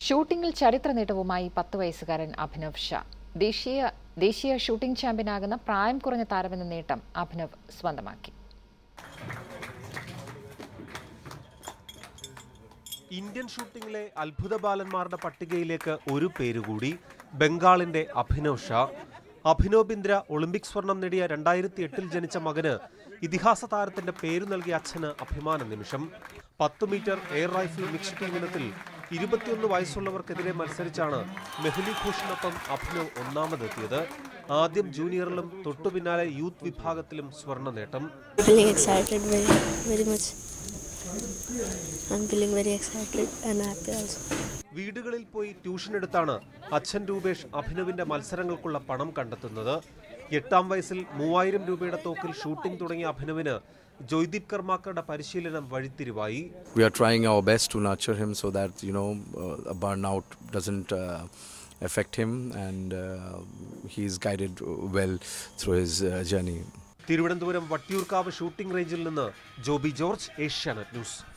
ഷൂട്ടിംഗിൽ ചരിത്ര നേട്ടവുമായി പത്ത് വയസ്സുകാരൻ അഭിനവ് ഷാ ദേശീയ ദേശീയ ഷൂട്ടിംഗ് ചാമ്പ്യനാകുന്ന പ്രായം കുറഞ്ഞ താരമെന്ന നേട്ടം അഭിനവ് സ്വന്തമാക്കി ഇന്ത്യൻ ഷൂട്ടിംഗിലെ അത്ഭുത ബാലന്മാരുടെ പട്ടികയിലേക്ക് ഒരു പേരുകൂടി ബംഗാളിന്റെ അഭിനവ് ഷാ അഭിനവ് ബിന്ദ്ര ഒളിമ്പിക് സ്വർണം നേടിയ രണ്ടായിരത്തി എട്ടിൽ ജനിച്ച മകന് ഇതിഹാസ താരത്തിന്റെ പേരു നൽകിയ അച്ഛന് അഭിമാന നിമിഷം പത്ത് metre air rifle mixed team ഇനത്തിൽ ഇരുപത്തിയൊന്ന് വയസ്സുള്ളവർക്കെതിരെ മത്സരിച്ചാണ് മെഹുലി ഘോഷിനൊപ്പം അഭിനവ് ഒന്നാമതെത്തിയത് ആദ്യം ജൂനിയറിലും തൊട്ടു പിന്നാലെ യൂത്ത് വിഭാഗത്തിലും സ്വർണ്ണ നേട്ടം feeling excited very very much i'm feeling very excited and happy also വീടുകളിൽ പോയി ട്യൂഷൻ എടുത്താണ് അച്ഛൻ രൂപേഷ് അഭിനവിന്റെ മത്സരങ്ങൾക്കുള്ള പണം കണ്ടെത്തുന്നത് എട്ടാം വയസ്സിൽ മൂവായിരം രൂപയുടെ തോക്കിൽ ഷൂട്ടിംഗ് തുടങ്ങിയ അഭിനവിന് ജോയ്ദീപ് കർമാക്കറുടെ പരിശീലനം വഴിത്തിരിവായി we are trying our best to nurture him so that you know uh, a burnout doesn't uh, affect him and uh, he's guided well through his uh, journey Thiruvananthapuram Vattiyoorkavu shooting റേഞ്ചിൽ നിന്ന് ജോബി ജോർജ് ഏഷ്യാനെറ്റ് ന്യൂസ്